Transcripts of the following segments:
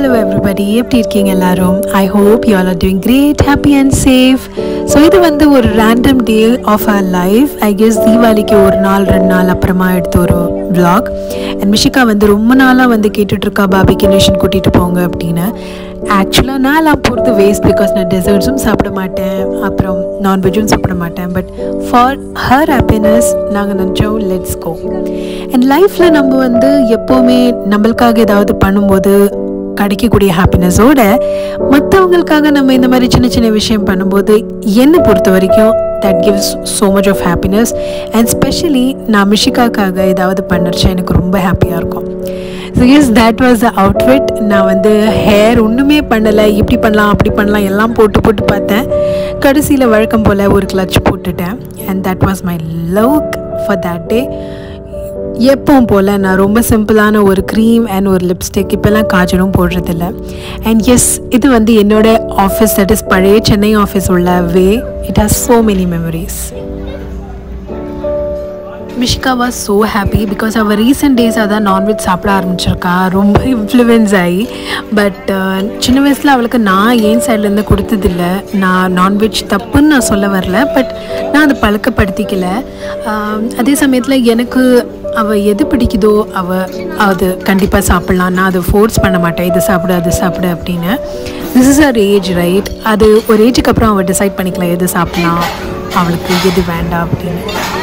hello everybody எப்படி இருக்கீங்க எல்லாரும் I hope you all are doing great happy and safe so இது வந்து ஒரு random day of our life I guess தீபாவளிக்கு ஒரு நாள் ரெண்டு நாள் அப்புறமா எடுத்த ஒரு vlog அண்ட் மிஷிகா வந்து ரொம்ப நாளாக வந்து கேட்டுட்ருக்கா பாபிக்கு நேஷன் கூட்டிகிட்டு போங்க அப்படின்னு ஆக்சுவலாக நான்லாம் போகிறது வேஸ்ட் பிகாஸ் நான் டெசர்ட்ஸும் சாப்பிட மாட்டேன் அப்புறம் நான்வெஜ்ஜும் சாப்பிட மாட்டேன் பட் ஃபார் ஹர் ஹாப்பினஸ் நாங்கள் நினச்சோம் லெட்ஸ் கோ அண்ட் லைஃப்பில் நம்ம வந்து எப்போவுமே நம்மளுக்காக ஏதாவது பண்ணும்போது கிடைக்கக்கூடிய ஹாப்பினஸோட மற்றவங்களுக்காக நம்ம இந்த மாதிரி சின்ன சின்ன விஷயம் பண்ணும்போது என்னை பொறுத்த வரைக்கும் that gives so much of happiness and specially நான் மிஷிகாக்காக ஏதாவது பண்ணுறச்சேன் எனக்கு ரொம்ப ஹாப்பியாக இருக்கும் so yes that was the outfit நான் வந்து ஹேர் ஒன்றுமே பண்ணலை இப்படி பண்ணலாம் அப்படி பண்ணலாம் எல்லாம் போட்டு போட்டு பார்த்தேன் கடைசியில் வழக்கம் போல் ஒரு கிளச் போட்டுட்டேன் and that was my look for that day எப்பவும் போல் நான் ரொம்ப சிம்பிளான ஒரு க்ரீம் அண்ட் ஒரு லிப்ஸ்டிக் இப்போல்லாம் காஜலும் போடுறதில்ல அண்ட் எஸ் இது வந்து என்னோட ஆஃபீஸ் தட் இஸ் பழைய சென்னை ஆஃபீஸ் உள்ள way it has so many memories Mishka was so happy because அவள் ரீசெண்ட் டேஸாக தான் நான்வெஜ் சாப்பிட ஆரம்பிச்சிருக்கா ரொம்ப இன்ஃப்ளூயன்ஸ் ஆகி பட் சின்ன வயசில் அவளுக்கு நான் ஏன் சைட்லேருந்து கொடுத்ததில்ல நான் நான்வெஜ் தப்புன்னு நான் சொல்ல வரல பட் நான் அதை பழக்கப்படுத்திக்கல ஆஹ் அதே சமயத்தில் எனக்கு அவள் எது பிடிக்குதோ அவள் அது கண்டிப்பாக சாப்பிட்லாம் நான் அதை ஃபோர்ஸ் பண்ண மாட்டேன் இது சாப்பிடு அது சாப்பிடு அப்படின்னு this is our age right அது ஒரு ஏஜுக்கு அப்புறம் அவள் டிசைட் பண்ணிக்கலாம் எது சாப்பிட்லாம் அவளுக்கு எது வேண்டாம் அப்படின்னு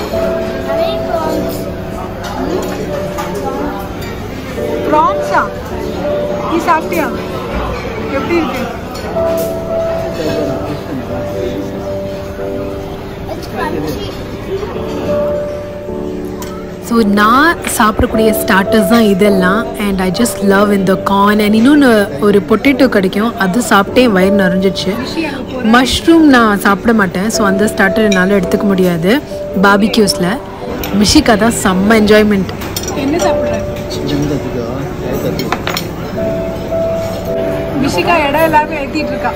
ப்ரான்ஸா நீ சாப்பிட்டியா எப்படி இருக்கு ஸோ நான் சாப்பிடக்கூடிய ஸ்டார்டர்ஸ் தான் இதெல்லாம் அண்ட் ஐ ஜஸ்ட் லவ் இந்த கார்ன் அண்ட் இன்னொன்று ஒரு பொட்டேட்டோ கிடைக்கும் அது சாப்பிட்டே வயிறு நிறைஞ்சிச்சு மஷ்ரூம் நான் சாப்பிட மாட்டேன் ஸோ அந்த ஸ்டார்டர் என்னால் எடுத்துக்க முடியாது பாபிக்யூஸில் மிஷிகா தான் செம்ம என்ஜாய்மெண்ட் என்ன சாப்பிட்ற மிஷிகா இடம் எல்லாமே ஏற்றிட்டு இருக்கா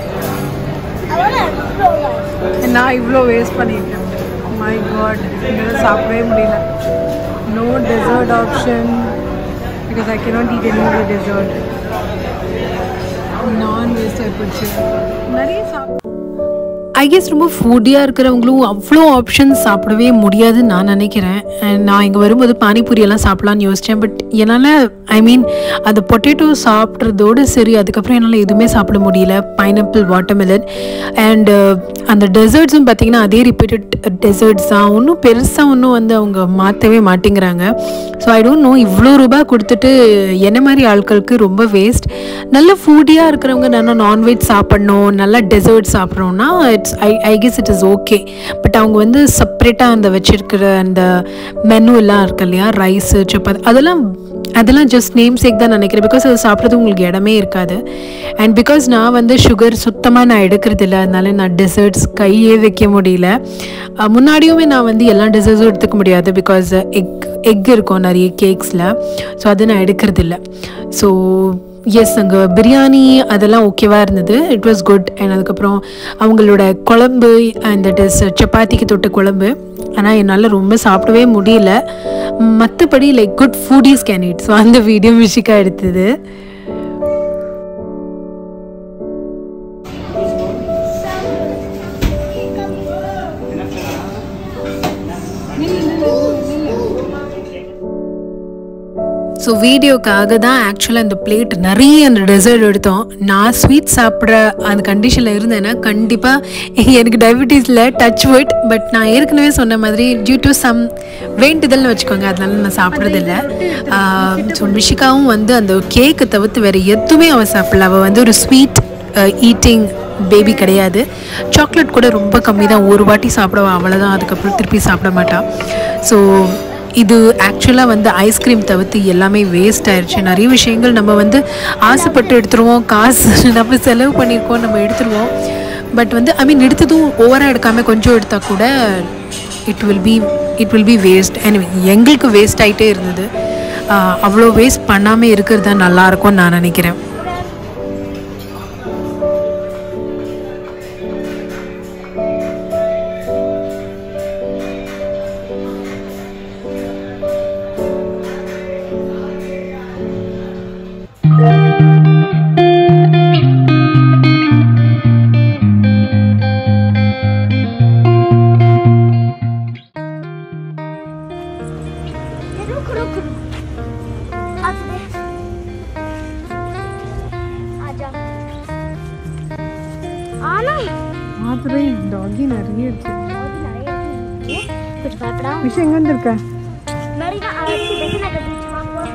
நான் இவ்வளோ வேஸ்ட் பண்ணியிருக்கேன் மை காட் என்னால் சாப்பிடவே முடியல no dessert option because I cannot eat any other dessert நான் வேஸ்ட் ஆகிப்போச்சு நிறைய சாப்பிட்டு ஐ கெஸ் ரொம்ப ஃபுட்டியாக இருக்கிறவங்களும் அவ்வளோ ஆப்ஷன்ஸ் சாப்பிடவே முடியாதுன்னு நான் நினைக்கிறேன் And நான் இங்கே வரும்போது பானிபூரி எல்லாம் சாப்பிட்லான்னு யோசித்தேன் பட் என்னால் ஐ மீன் அந்த பொட்டேட்டோ சாப்பிட்றதோடு சரி அதுக்கப்புறம் என்னால் எதுவுமே சாப்பிட முடியல பைனாப்பிள் வாட்டர்மெலன் அண்ட் அந்த டெசர்ட்ஸும் பார்த்தீங்கன்னா அதே ரிப்பீட்டட் டெசர்ட்ஸ் தான் ஒன்றும் பெருசாக ஒன்றும் வந்து அவங்க மாற்றவே மாட்டேங்கிறாங்க ஸோ ஐ டோன்ட் நோ இவ்வளோ ரூபாய் கொடுத்துட்டு என்ன மாதிரி ஆட்களுக்கு ரொம்ப வேஸ்ட் நல்ல ஃபுட்டியாக இருக்கிறவங்க நல்லா நான்வெஜ் சாப்பிட்ணும் நல்லா டெசர்ட் சாப்பிட்றோன்னா it's I I guess it is okay but அவங்க வந்து செப்ரேட்டாக அந்த வச்சிருக்கிற அந்த மெனு எல்லாம் இருக்கு இல்லையா ரைஸு சப்பாத்தி அதெல்லாம் அதெல்லாம் ஜஸ்ட் நேம் சேக் தான் நினைக்கிறேன் பிகாஸ் அது சாப்பிட்றது உங்களுக்கு இடமே இருக்காது அண்ட் பிகாஸ் நான் வந்து சுகர் சுத்தமாக நான் எடுக்கிறது இல்லை அதனால நான் டெசர்ட்ஸ் கையே வைக்க முடியல அஹ் முன்னாடியுமே நான் வந்து எல்லா டெசர்ட்ஸும் எடுத்துக்க முடியாது பிகாஸ் எக் எக் இருக்கும் நிறைய கேக்ஸில் ஸோ அது நான் எடுக்கிறது இல்லை ஸோ எஸ் அங்கே பிரியாணி அதெல்லாம் ஓகேவாக இருந்தது இட் வாஸ் குட் அண்ட் அதுக்கப்புறம் அவங்களோட குழம்பு அண்ட் தட் இஸ் சப்பாத்திக்கு தொட்ட குழம்பு ஆனால் என்னால் ரொம்ப சாப்பிடவே முடியல மற்றபடி like good foodies can eat so அந்த வீடியோ மிஷிக்கா எடுத்தது ஸோ வீடியோக்காக தான் ஆக்சுவலாக அந்த பிளேட் நிறைய அந்த டெசர்ட் எடுத்தோம் நான் ஸ்வீட் சாப்பிட்ற அந்த கண்டிஷனில் இருந்தேன்னா கண்டிப்பாக எனக்கு டயபிட்டிஸில் டச் வுட் பட் நான் ஏற்கனவே சொன்ன மாதிரி டியூ டு சம் வேண்டுதல்னு வச்சுக்கோங்க அதனால நான் சாப்பிட்றதில்ல ஸோ மிஷிகாவும் வந்து அந்த கேக்கை தவிர்த்து வேறு எதுவுமே அவள் சாப்பிடல அவள் வந்து ஒரு ஸ்வீட் ஈட்டிங் பேபி கிடையாது சாக்லேட் கூட ரொம்ப கம்மி தான் ஒரு வாட்டி சாப்பிடுவா அவ்வளோதான் அதுக்கப்புறம் திருப்பி சாப்பிட மாட்டாள் ஸோ இது ஆக்சுவலாக வந்து ஐஸ்கிரீம் தவிர்த்து எல்லாமே வேஸ்ட் ஆயிடுச்சு நிறைய விஷயங்கள் நம்ம வந்து ஆசைப்பட்டு எடுத்துருவோம் காசு நம்ம செலவு பண்ணியிருக்கோம் நம்ம எடுத்துருவோம் பட் வந்து ஐ மீன் எடுத்ததும் ஓவராக எடுக்காமல் கொஞ்சம் எடுத்தால் கூட it will be it will be waste anyway எங்களுக்கு வேஸ்ட் ஆகிட்டே இருந்தது ஆஹ் அவ்வளோ வேஸ்ட் பண்ணாமல் இருக்கிறது தான் நல்லாயிருக்கும்னு நான் நினைக்கிறேன் रुक रुक रुक हाथ दे आजा आना மாத்திரை டாகி நிறைய இருக்கு कुछ भयपड़ा விஷயம் எங்க வந்திருக்க मेरी ना ऐसी देखना के बीच में हुआ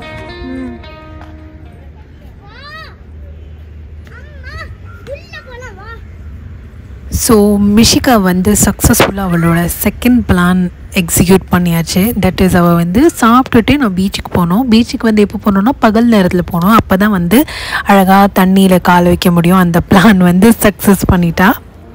ஸோ மிஷிகா வந்து சக்ஸஸ்ஃபுல்லாக அவளோட செகண்ட் பிளான் எக்ஸிக்யூட் பண்ணியாச்சு தட் இஸ் அவள் வந்து சாப்பிட்டுட்டு நான் பீச்சுக்கு போனோம் பீச்சுக்கு வந்து எப்போ போனோம்னா பகல் நேரத்தில் போனோம் அப்போ தான் வந்து அழகாக தண்ணியில் கால் வைக்க முடியும் அந்த பிளான் வந்து சக்ஸஸ் பண்ணிட்டா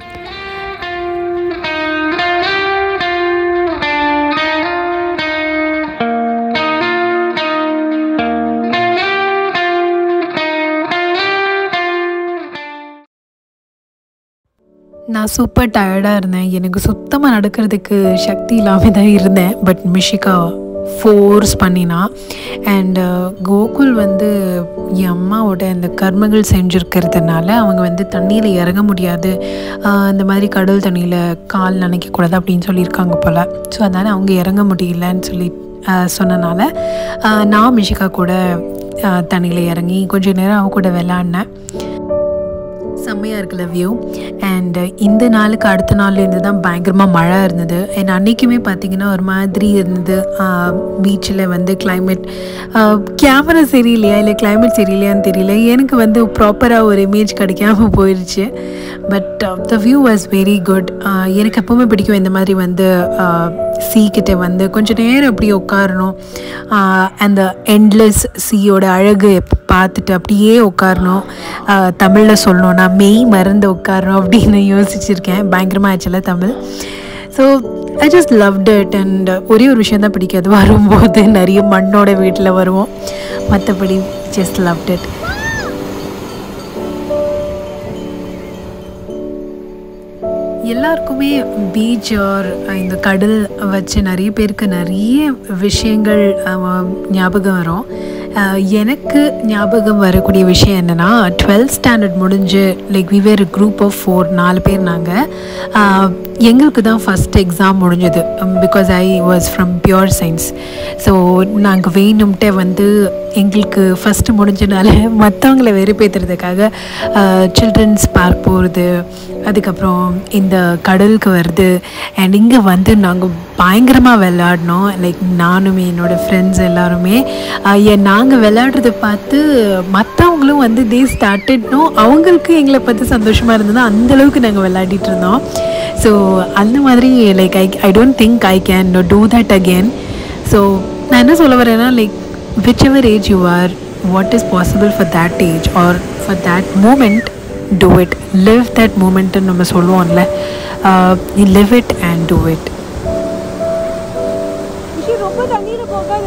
நான் சூப்பர் டயர்டாக இருந்தேன் எனக்கு சுத்தமாக நடக்கிறதுக்கு சக்தி இல்லாமல் தான் இருந்தேன் பட் மிஷிகா ஃபோர்ஸ் பண்ணினா அண்ட் கோகுல் வந்து என் அம்மாவோட இந்த கர்மங்கள் செஞ்சுருக்கிறதுனால அவங்க வந்து தண்ணியில் இறங்க முடியாது ஆஹ் இந்த மாதிரி கடல் தண்ணியில் கால் நனைக்கக்கூடாது அப்படின்னு சொல்லியிருக்காங்க போல் ஸோ அதனால் அவங்க இறங்க முடியலன்னு சொல்லி ஆஹ் சொன்னனால ஆஹ் நான் மிஷிகா கூட தண்ணியில் இறங்கி கொஞ்சம் நேரம் அவ கூட விளாட்னேன் செம்மையாக இருக்குல்ல வியூ அண்ட் இந்த நாளுக்கு அடுத்த நாள்லேருந்து தான் பயங்கரமாக மழை இருந்தது அண்ட் அன்றைக்குமே பார்த்தீங்கன்னா ஒரு மாதிரி இருந்தது பீச்சில் வந்து climate கேமரா சரியில்லையா இல்லை climate சரியில்லையான்னு தெரியல எனக்கு வந்து ப்ராப்பராக ஒரு இமேஜ் கிடைக்காம போயிடுச்சு but the view was very good எனக்கு எப்போவுமே பிடிக்கும் இந்த மாதிரி வந்து சீக்கிட்ட வந்து கொஞ்சம் நேரம் அப்படியே உட்காரணும் அந்த எண்ட்லெஸ் சீயோட அழகு எப்ப பார்த்துட்டு அப்படியே உட்காரணும் தமிழில் சொல்லணும்னா மெய் மறந்து உட்காரணும் அப்படின்னு யோசிச்சிருக்கேன் பயங்கரமாக ஆச்சுல Tamil so I just loved it and ஒரே ஒரு விஷயம் தான் பிடிக்காது வரும்போது நிறைய மண்ணோட வீட்டில் வருவோம் மற்றபடி ஜஸ்ட் லவ்ட் இட் எல்லாருக்குமே பீச் ஆர் இந்த கடல் வச்சு நிறைய பேருக்கு நிறைய விஷயங்கள் அஹ், ஞாபகம் வரும் அஹ், எனக்கு ஞாபகம் வரக்கூடிய விஷயம் என்னென்னா டுவெல்த் ஸ்டாண்டர்ட் முடிஞ்சு like we were group of four நாலு பேர் நாங்கள் எங்களுக்கு தான் ஃபஸ்ட் எக்ஸாம் முடிஞ்சது because I was from pure science so நாங்கள் வேணும்ட்டே வந்து எங்களுக்கு ஃபஸ்ட்டு முடிஞ்சனால மற்றவங்கள வெறுப்பேற்றுறதுக்காக சில்ட்ரன்ஸ் பார்க் போகிறது அதுக்கப்புறம் இந்த கடலுக்கு வருது அண்ட் இங்கே வந்து நாங்கள் பயங்கரமாக விளையாடினோம் லைக் நானுமே என்னோடய ஃப்ரெண்ட்ஸ் எல்லாருமே நாங்கள் விளையாடுறத பார்த்து மற்றவங்களும் வந்து தே ஸ்டார்டட்னோ அவங்களுக்கு எங்களை பார்த்து சந்தோஷமாக இருந்தது அந்தளவுக்கு நாங்கள் விளையாடிட்டு இருந்தோம் ஸோ அந்த மாதிரி like I I don't think I can do that again so நான் என்ன சொல்ல வரேன்னா like whichever age you are what is possible for that age or for that moment do it live that மூமெண்ட்டுன்னு நம்ம சொல்லுவோம்ல live it and do it விஷயம் ரொம்ப தண்ணியில் போகாத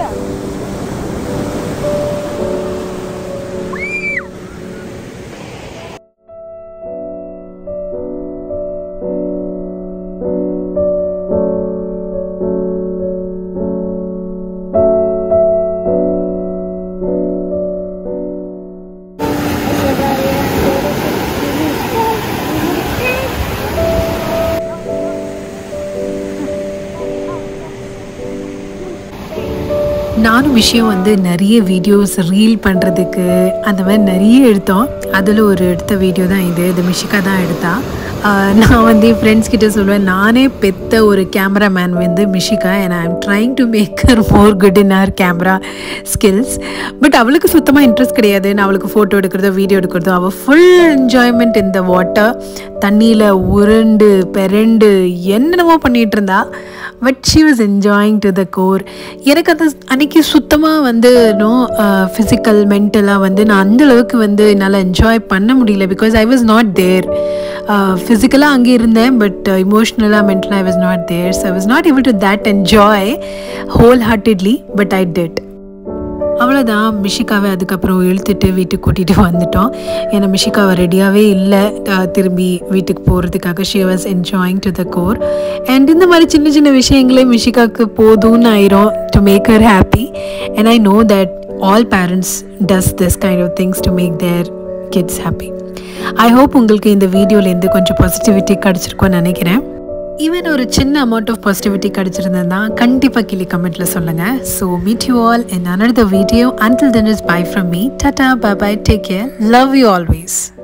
நானும் விஷயம் வந்து நிறைய வீடியோஸ் ரீல் பண்ணுறதுக்கு அந்த மாதிரி நிறைய எடுத்தோம் அதில் ஒரு எடுத்த வீடியோ தான் இது இது மிஷிகா தான் எடுத்தா ஆஹ் நான் வந்து என் ஃப்ரெண்ட்ஸ் கிட்ட சொல்லுவேன் நானே பெத்த ஒரு கேமராமேன் வந்து Mishika and I am trying to make her more good in our camera skills but அவளுக்கு சுத்தமாக இன்ட்ரெஸ்ட் கிடையாது நான் அவளுக்கு ஃபோட்டோ எடுக்கிறதோ வீடியோ எடுக்கிறதோ அவள் ஃபுல் என்ஜாய்மெண்ட் இந்த வாட்டர் தண்ணியில் உருண்டு பெரண்டு என்னென்னமோ பண்ணிகிட்டு இருந்தா but she was enjoying to the core எனக்கு அந்த அன்னைக்கு சுத்தமாக வந்து நோ ஃபிசிக்கல் மென்டலாக வந்து நான் அந்த அளவுக்கு வந்து என்னால் என்ஜாய் பண்ண முடியல because I was not there ஃபிசிக்கலாக அங்கே இருந்தேன் பட் இமோஷ்னலாக மென்டலாக I was not there so I was not able to that enjoy wholeheartedly but I did அவ்வளோதான் மிஷிகாவை அதுக்கப்புறம் இழுத்துட்டு வீட்டுக்கு கூட்டிகிட்டு வந்துட்டோம் ஏன்னா மிஷிகாவை ரெடியாகவே இல்லை அஹ் திரும்பி வீட்டுக்கு போகிறதுக்காக she was enjoying to the core and இந்த மாதிரி சின்ன சின்ன விஷயங்களே மிஷிகாவுக்கு போதும்னு ஆயிரும் to make her happy and I know that all parents does this kind of things to make their kids happy I hope உங்களுக்கு இந்த வீடியோலேருந்து கொஞ்சம் பாசிட்டிவிட்டி கிடச்சிருக்கோன்னு நினைக்கிறேன் ஈவன் ஒரு சின்ன அமௌண்ட் ஆஃப் பாசிட்டிவிட்டி கிடைச்சிருந்ததுன்னா கண்டிப்பாக கிளி கமெண்ட்டில் சொல்லுங்கள் so meet you all in another video until then is bye from me tata bye bye take care love you always